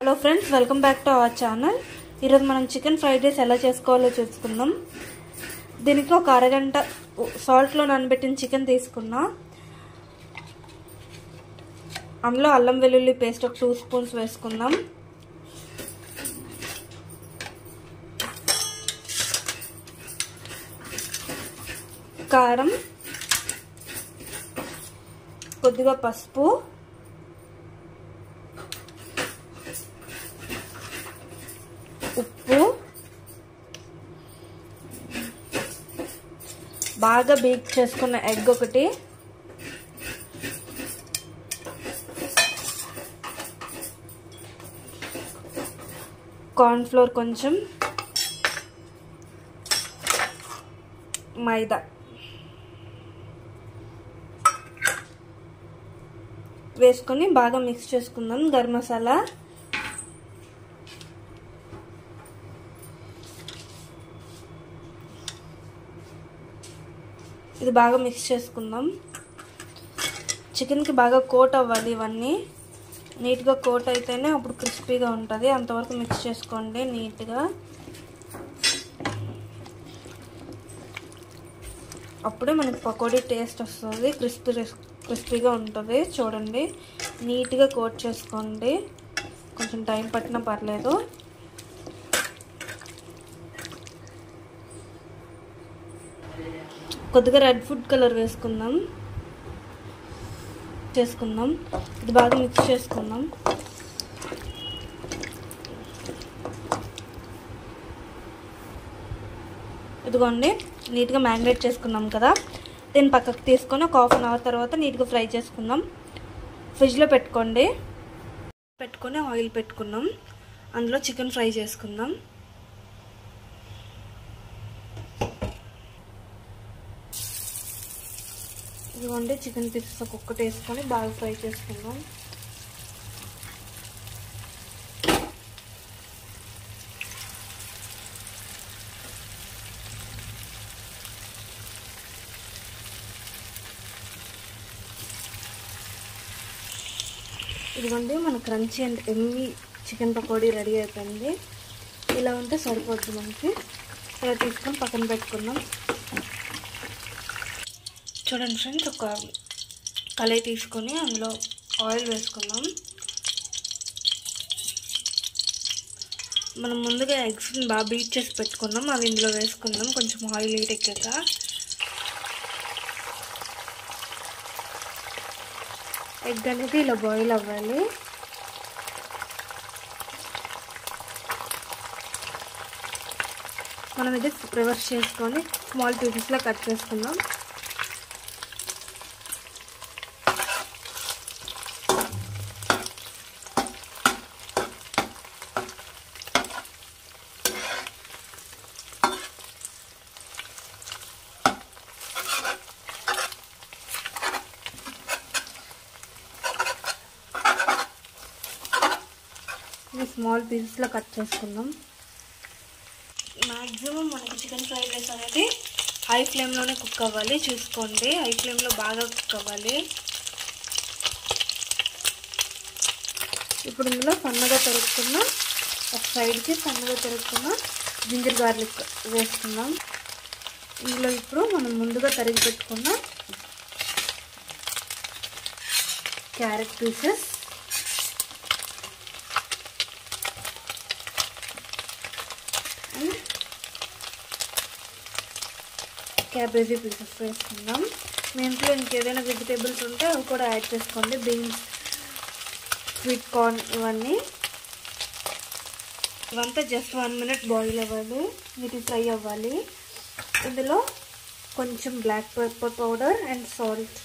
hello friends welcome back to our channel ఈరోజు మనం chicken fried rice ఎలా చేసుకోవాలో చూసుకుందాం దీనికి ఒక అరగంట సాల్ట్లో నానబెట్టిన చికెన్ తీసుకున్నా అందులో అల్లం వెల్లుల్లి పేస్ట్ ఒక టూ స్పూన్స్ వేసుకుందాం కారం కొద్దిగా పసుపు ఉప్పు బాగా బీక్ చేసుకున్న ఎగ్ ఒకటి కార్న్ఫ్లోర్ కొంచెం మైదా వేసుకొని బాగా మిక్స్ చేసుకుందాం గరం మసాలా ఇది బాగా మిక్స్ చేసుకుందాం చికెన్కి బాగా కోట్ అవ్వాలి ఇవన్నీ నీట్గా కోట్ అయితేనే అప్పుడు క్రిస్పీగా ఉంటుంది అంతవరకు మిక్స్ చేసుకోండి నీట్గా అప్పుడే మనకి పకోడీ టేస్ట్ వస్తుంది క్రిస్పీ క్రిస్పీగా ఉంటుంది చూడండి నీట్గా కోట్ చేసుకోండి కొంచెం టైం పట్టినా పర్లేదు కొద్దిగా రెడ్ ఫుడ్ కలర్ వేసుకుందాం చేసుకుందాం ఇది బాగా మిక్స్ చేసుకుందాం ఇదిగోండి నీట్గా మ్యారినేట్ చేసుకున్నాం కదా దీన్ని పక్కకు తీసుకొని ఒక హాఫ్ అన్ అవర్ తర్వాత నీట్గా ఫ్రై చేసుకుందాం ఫ్రిడ్జ్లో పెట్టుకోండి పెట్టుకొని ఆయిల్ పెట్టుకున్నాం అందులో చికెన్ ఫ్రై చేసుకుందాం ఇదిగోండి చికెన్ పీసెస్ ఒక్కొక్కటి వేసుకొని బాగా ఫ్రై చేసుకుందాం ఇదిగోండి మన crunchy and yummy chicken pakodi ready అయిపోయింది ఇలా ఉంటే సరిపోద్ది మనకి ఇలా తీసుకొని పక్కన పెట్టుకుందాం చూడండి ఫ్రెండ్స్ ఒక కళాయి తీసుకొని అందులో ఆయిల్ వేసుకుందాం మనం ముందుగా ఎగ్స్ని బాగా బీట్ చేసి పెట్టుకున్నాం అవి ఇందులో వేసుకుందాం కొంచెం ఆయిల్ హీట్ ఎక్కాక ఎగ్ అనేది ఇలా బాయిల్ అవ్వాలి మనం ఇది రివర్స్ చేసుకొని స్మాల్ పీసెస్లో కట్ చేసుకుందాం ఇది స్మాల్ పీసెస్లో కట్ చేసుకుందాం మ్యాక్సిమం మనకి చికెన్ ఫ్రైడ్ రైస్ అనేది హై ఫ్లేమ్లోనే కుక్ అవ్వాలి చూసుకోండి హై ఫ్లేమ్లో బాగా కుక్ అవ్వాలి ఇప్పుడు ఇందులో సన్నగా తరుక్కున్న ఒక సైడ్కి సన్నగా తరుక్కున్న జింజర్ గార్లిక్ వేసుకుందాం ఇందులో ఇప్పుడు మనం ముందుగా తరిగి పెట్టుకున్న క్యారెట్ పీసెస్ క్యాబేజీ పీసెస్ వేసుకుందాం మీ ఇంట్లో ఇంకేదైనా వెజిటేబుల్స్ ఉంటే అవి కూడా యాడ్ చేసుకోండి బీన్స్ స్వీట్ కార్న్ ఇవన్నీ ఇవంతా జస్ట్ వన్ మినిట్ బాయిల్ అవ్వాలి వీటి ఫ్రై అవ్వాలి ఇందులో కొంచెం black pepper powder and salt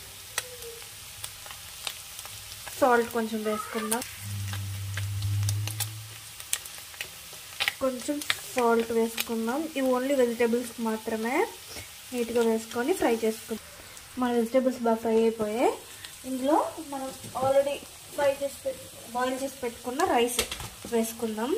salt కొంచెం వేసుకుందాం కొంచెం సాల్ట్ వేసుకుందాం ఇవి ఓన్లీ వెజిటేబుల్స్ మాత్రమే నీట్గా వేసుకొని ఫ్రై చేసుకుందాం మన వెజిటేబుల్స్ బాగా ఫ్రై అయిపోయాయి ఇందులో మనం ఆల్రెడీ ఫ్రై చేసి పెట్ బాయిల్ చేసి పెట్టుకున్న రైస్ వేసుకుందాం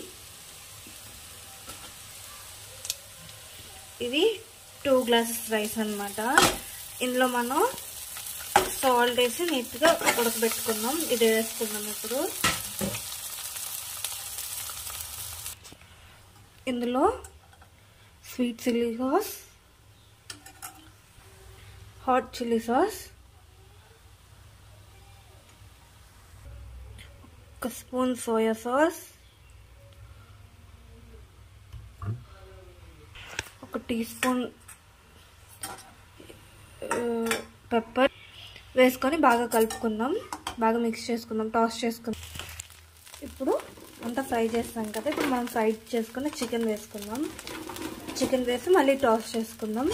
ఇది టూ గ్లాసెస్ రైస్ అనమాట ఇందులో మనం సాల్ట్ వేసి నీట్గా ఉడకబెట్టుకుందాం ఇది వేసుకుందాం ఇప్పుడు ఇందులో sweet chilli sauce hot chilli sauce ఒక స్పూన్ సోయా సాస్ ఒక టీ స్పూన్ పెప్పర్ వేసుకొని బాగా కలుపుకుందాం బాగా మిక్స్ చేసుకుందాం టాస్ చేసుకుందాం ఇప్పుడు అంతా ఫ్రై చేస్తాం కదా ఇప్పుడు మనం ఫ్రై చేసుకుని చికెన్ వేసుకుందాం చికెన్ వేసి మళ్ళీ టాస్ చేసుకుందాం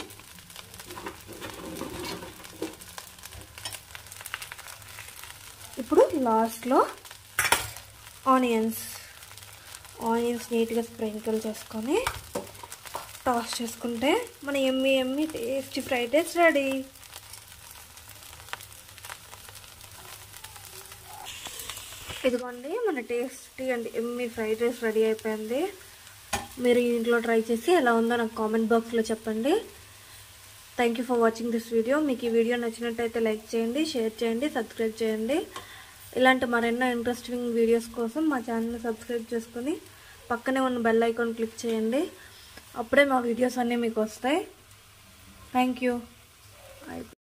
ఇప్పుడు లాస్ట్లో ఆనియన్స్ ఆనియన్స్ నీట్గా స్ప్రింకిల్ చేసుకొని టాస్ చేసుకుంటే మన yummy yummy tasty fried rice ready ఇదిగోండి మన tasty and yummy fried rice ready అయిపోయింది మీరు ఇంట్లో ట్రై చేసి ఎలా ఉందో నాకు కామెంట్ బాక్స్లో చెప్పండి thank you for watching this video మీకు ఈ వీడియో నచ్చినట్టయితే లైక్ చేయండి షేర్ చేయండి సబ్స్క్రైబ్ చేయండి ఇలాంటి మరెన్నో ఇంట్రెస్టింగ్ వీడియోస్ కోసం మా ఛానల్ని సబ్స్క్రైబ్ చేసుకుని పక్కనే ఉన్న బెల్ ఐకాన్ క్లిక్ చేయండి అప్పుడే మా వీడియోస్ అన్నీ మీకు వస్తాయి థ్యాంక్ యూ